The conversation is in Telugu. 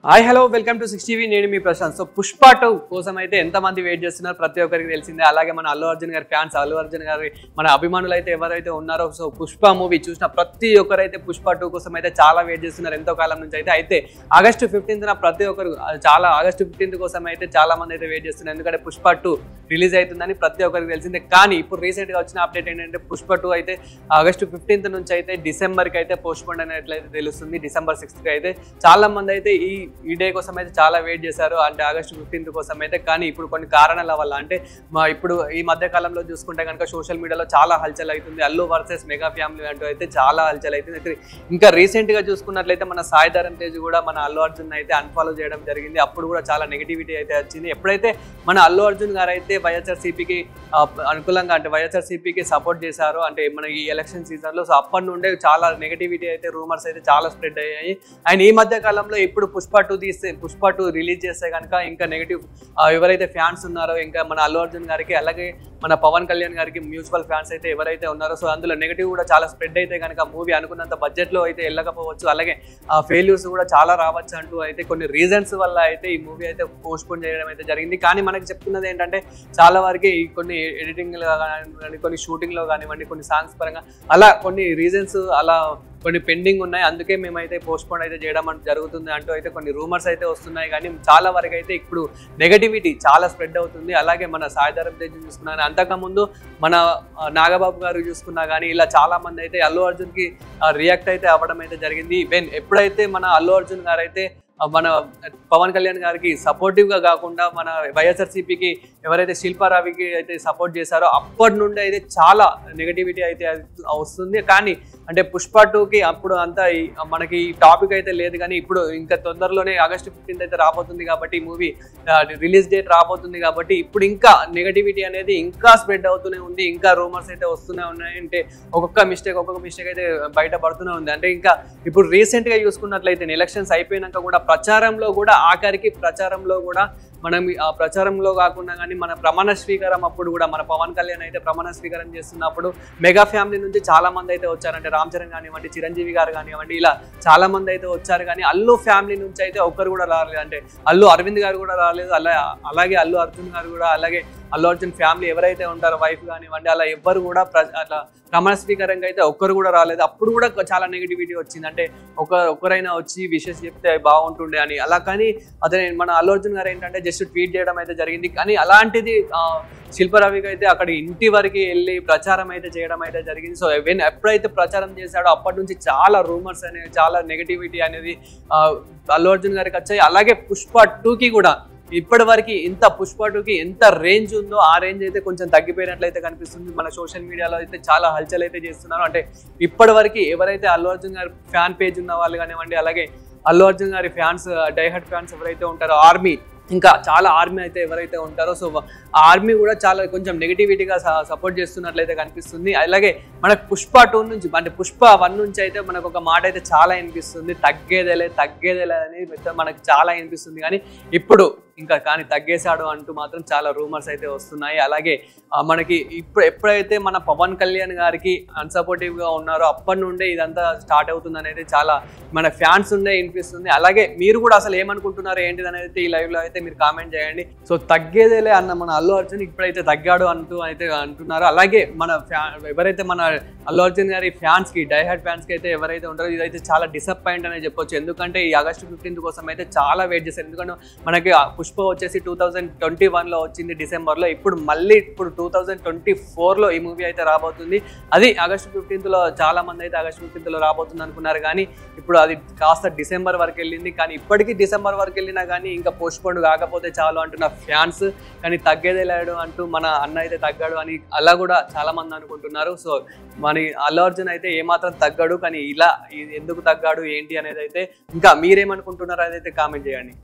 hi hello welcome to six TV నేను మీ ప్రశాంత్ సో పుష్ప టూ కోసం అయితే ఎంతమంది వెయిట్ చేస్తున్నారు ప్రతి ఒక్కరికి తెలిసిందే అలాగే మన అల్లు అర్జున్ గారి ఫ్యాన్స్ అల్లు అర్జున్ గారి మన అభిమానులు అయితే ఎవరైతే ఉన్నారో సో పుష్ప మూవీ చూసిన ప్రతి ఒక్కరైతే పుష్ప టూ కోసం అయితే చాలా వెయిట్ చేస్తున్నారు ఎంతో కాలం నుంచి అయితే అయితే ఆగస్టు ఫిఫ్టీన్త్న ప్రతి ఒక్కరు చాలా ఆగస్టు ఫిఫ్టీన్త్ కోసం అయితే చాలా మంది అయితే వెయిట్ చేస్తున్నారు ఎందుకంటే పుష్ప టూ రిలీజ్ అవుతుందని ప్రతి ఒక్కరికి తెలిసిందే కానీ ఇప్పుడు రీసెంట్గా వచ్చిన అప్డేట్ ఏంటంటే పుష్ప టూ అయితే ఆగస్టు ఫిఫ్టీన్త్ నుంచి అయితే డిసెంబర్కి అయితే పోస్ట్ పోన్ అనేట్లయితే తెలుస్తుంది డిసెంబర్ సిక్స్త్కి అయితే చాలా మంది అయితే ఈ ఈ డే కోసం అయితే చాలా వెయిట్ చేశారు అంటే ఆగస్టు ఫిఫ్టీన్త్ కోసం అయితే కానీ ఇప్పుడు కొన్ని కారణాల వల్ల అంటే మా ఇప్పుడు ఈ మధ్య కాలంలో చూసుకుంటే కనుక సోషల్ మీడియాలో చాలా హల్చల్ అవుతుంది అల్లు వర్సెస్ మెగా ఫ్యామిలీ అంటూ అయితే చాలా హల్చల్ అవుతుంది అయితే ఇంకా రీసెంట్ గా చూసుకున్నట్లయితే మన సాయి ధరమ్ తేజ్ కూడా మన అల్లు అర్జున్ అయితే అన్ఫాలో చేయడం జరిగింది అప్పుడు కూడా చాలా నెగిటివిటీ అయితే వచ్చింది ఎప్పుడైతే మన అల్లు అర్జున్ గారు అయితే వైఎస్ఆర్సీపీకి అనుకూలంగా అంటే వైఎస్ఆర్సీపీకి సపోర్ట్ చేశారు అంటే మన ఈ ఎలక్షన్ సీజన్ లో సో అప్పటి నుండే చాలా నెగిటివిటీ అయితే రూమర్స్ అయితే చాలా స్ప్రెడ్ అయ్యాయి అండ్ ఈ మధ్య కాలంలో ఇప్పుడు పుష్ప టూ తీస్తే పుష్ప టూ రిలీజ్ చేస్తే కనుక ఇంకా నెగిటివ్ ఎవరైతే ఫ్యాన్స్ ఉన్నారో ఇంకా మన అల్లు అర్జున్ గారికి అలాగే మన పవన్ కళ్యాణ్ గారికి మ్యూచువల్ ఫ్యాన్స్ అయితే ఎవరైతే ఉన్నారో సో అందులో నెగిటివ్ కూడా చాలా స్ప్రెడ్ అయితే కనుక మూవీ అనుకున్నంత బడ్జెట్ లో అయితే వెళ్ళకపోవచ్చు అలాగే ఆ ఫెయిల్యూర్స్ కూడా చాలా రావచ్చు అంటూ అయితే కొన్ని రీజన్స్ వల్ల అయితే ఈ మూవీ అయితే పోస్ట్ పోన్ చేయడం అయితే జరిగింది కానీ మనకి చెప్తున్నది ఏంటంటే చాలా వరకు ఈ కొన్ని ఎడిటింగ్ లో కానివ్వండి కొన్ని షూటింగ్ లో కానివ్వండి కొన్ని సాంగ్స్ పరంగా అలా కొన్ని రీజన్స్ అలా కొన్ని పెండింగ్ ఉన్నాయి అందుకే మేమైతే పోస్ట్ పోన్ అయితే చేయడం అంటూ జరుగుతుంది అంటూ అయితే కొన్ని రూమర్స్ అయితే వస్తున్నాయి కానీ చాలా వరకు అయితే ఇప్పుడు నెగటివిటీ చాలా స్ప్రెడ్ అవుతుంది అలాగే మన సాయిధరం తేజ్ చూసుకున్నా కానీ అంతకుముందు మన ఆ, నాగబాబు గారు చూసుకున్నా కానీ ఇలా చాలా మంది అయితే అల్లు అర్జున్కి రియాక్ట్ అయితే అవ్వడం అయితే జరిగింది వెన్ ఎప్పుడైతే మన అల్లు అర్జున్ గారు అయితే ఆ, మన పవన్ కళ్యాణ్ గారికి సపోర్టివ్ గా కాకుండా మన వైఎస్ఆర్సీపీకి ఎవరైతే శిల్పారావికి అయితే సపోర్ట్ చేశారో అప్పటి నుండి అయితే చాలా నెగటివిటీ అయితే వస్తుంది కానీ అంటే పుష్ప టూకి అప్పుడు అంతా ఈ- మనకి ఈ టాపిక్ అయితే లేదు కానీ ఇప్పుడు ఇంకా తొందరలోనే ఆగస్టు ఫిఫ్టీన్త్ అయితే రాబోతుంది కాబట్టి ఈ మూవీ రిలీజ్ డేట్ రాబోతుంది కాబట్టి ఇప్పుడు ఇంకా నెగటివిటీ అనేది ఇంకా స్ప్రెడ్ అవుతూనే ఉంది ఇంకా రూమర్స్ అయితే వస్తూనే ఉన్నాయి అంటే ఒక్కొక్క మిస్టేక్ ఒక్కొక్క మిస్టేక్ అయితే బయట పడుతూనే ఉంది అంటే ఇంకా ఇప్పుడు రీసెంట్ గా చూసుకున్నట్లయితే ఎలక్షన్స్ అయిపోయినాక కూడా ప్రచారంలో కూడా ఆఖరికి ప్రచారంలో కూడా మనం ఈ- ఆ ప్రచారంలో కాకుండా కానీ మన ప్రమాణ స్వీకారం అప్పుడు కూడా మన పవన్ కళ్యాణ్ అయితే ప్రమాణ స్వీకారం చేస్తున్నప్పుడు మెగా ఫ్యామిలీ నుంచి చాలా మంది అయితే వచ్చారంటే రామ్ చరణ్ కానివ్వండి చిరంజీవి గారు కానివ్వండి ఇలా చాలా మంది అయితే వచ్చారు కానీ అల్లు ఫ్యామిలీ నుంచి అయితే ఒక్కరు కూడా రాలేదు అంటే అల్లు అరవింద్ గారు కూడా రాలేదు అలా అలాగే అల్లు అర్జున్ గారు కూడా అలాగే అల్లు అర్జున్ ఫ్యామిలీ ఎవరైతే ఉంటారో వైఫ్ కానివ్వండి అలా ఎవ్వరు కూడా ప్ర- అట్లా ప్రమాణ స్వీకారంగా అయితే ఒక్కరు కూడా రాలేదు అప్పుడు కూడా చాలా నెగిటివిటీ వచ్చింది అంటే ఒక ఒక్కరైనా వచ్చి విషెస్ చెప్తే బాగుంటుండే అని అలా కానీ అతని మన అల్లు అర్జున్ గారు ఏంటంటే జస్ట్ ట్వీట్ చేయడం అయితే జరిగింది కానీ అలాంటిది ఆ, శిల్పరావికి అయితే అక్కడ ఇంటి వరకు వెళ్ళి ప్రచారం అయితే చేయడం అయితే జరిగింది సో వెన్ ఎప్పుడైతే ప్రచారం చేశాడో అప్పటి నుంచి చాలా రూమర్స్ అనేవి చాలా నెగిటివిటీ అనేది ఆ, అల్లు అర్జున్ గారికి వచ్చాయి అలాగే పుష్ప టూకి కూడా ఇప్పటి వరకు ఇంత పుష్ప టూకి ఎంత రేంజ్ ఉందో ఆ రేంజ్ అయితే కొంచెం తగ్గిపోయినట్లయితే కనిపిస్తుంది మన సోషల్ మీడియాలో అయితే చాలా హల్చల్ అయితే చేస్తున్నారు అంటే ఇప్పటి వరకు ఎవరైతే అల్లు అర్జున్ గారి ఫ్యాన్ పేజ్ ఉన్న వాళ్ళు కానివ్వండి అలాగే అల్లు అర్జున్ గారి ఫ్యాన్స్ డైహర్డ్ ఫ్యాన్స్ ఎవరైతే ఉంటారో ఆర్మీ ఇంకా చాలా ఆర్మీ అయితే ఎవరైతే ఉంటారో సో ఆ ఆర్మీ కూడా చాలా కొంచెం నెగిటివిటీగా సపోర్ట్ చేస్తున్నట్లయితే కనిపిస్తుంది అలాగే మనకు పుష్ప టూ నుంచి అంటే పుష్ప వన్ నుంచి అయితే మనకు ఒక మాట అయితే చాలా వినిపిస్తుంది తగ్గేదేలే తగ్గేదేలే అని పెద్ద మనకు చాలా వినిపిస్తుంది కానీ ఇప్పుడు ఇంకా కానీ తగ్గేశాడు అంటూ మాత్రం చాలా రూమర్స్ అయితే వస్తున్నాయి అలాగే ఆ, మనకి ఇప్పుడు ఎప్పుడైతే మన పవన్ కళ్యాణ్ గారికి అన్సపోర్టివ్ గా ఉన్నారో అప్పటి నుండే ఇదంతా స్టార్ట్ అవుతుంది అనేది చాలా మన ఫ్యాన్స్ ఉండే వినిపిస్తుంది అలాగే మీరు కూడా అసలు ఏమనుకుంటున్నారు ఏంటిది అనేది ఈ లైవ్ లో అయితే మీరు కామెంట్ చేయండి సో తగ్గేదేలే అన్న మన అల్లు అర్జున్ ఇప్పుడైతే తగ్గాడు అంటూ అయితే అంటున్నారు అలాగే మన ఫ్యా ఎవరైతే మన అల్లు అర్జున్ గారి ఫ్యాన్స్ కి డైహార్డ్ ఫ్యాన్స్ కి అయితే ఎవరైతే ఉంటారో ఇదైతే చాలా డిసప్పాయింట్ అనే చెప్పొచ్చు ఎందుకంటే ఈ ఆగస్టు ఫిఫ్టీన్త్ కోసం అయితే చాలా వెయిట్ చేశారు ఎందుకంటే మనకి ఆ పుష్ప వచ్చేసి టూ థౌజండ్ ట్వంటీ వన్లో వచ్చింది డిసెంబర్లో ఇప్పుడు మళ్ళీ ఇప్పుడు టూ థౌజండ్ ట్వంటీ ఫోర్లో ఈ మూవీ అయితే రాబోతుంది అది ఆగస్టు ఫిఫ్టీన్త్లో చాలా మంది అయితే ఆగస్టు ఫిఫ్టీన్త్లో రాబోతుంది అనుకున్నారు కానీ ఇప్పుడు అది కాస్త డిసెంబర్ వరకు వెళ్ళింది కానీ ఇప్పటికీ డిసెంబర్ వరకు వెళ్ళినా కానీ ఇంకా పోస్ట్ పోన్ కాకపోతే చాలు అంటున్న ఫ్యాన్స్ కానీ తగ్గేదే లేడు అంటూ మన అన్న అయితే తగ్గాడు అని అలా కూడా చాలా మంది అనుకుంటున్నారు సో మన అల్లు అర్జున్ అయితే ఏమాత్రం తగ్గాడు కానీ ఇలా ఇది ఎందుకు తగ్గాడు ఏంటి అనేది అయితే ఇంకా మీరేమనుకుంటున్నారు అనేది అయితే కామెంట్ చేయండి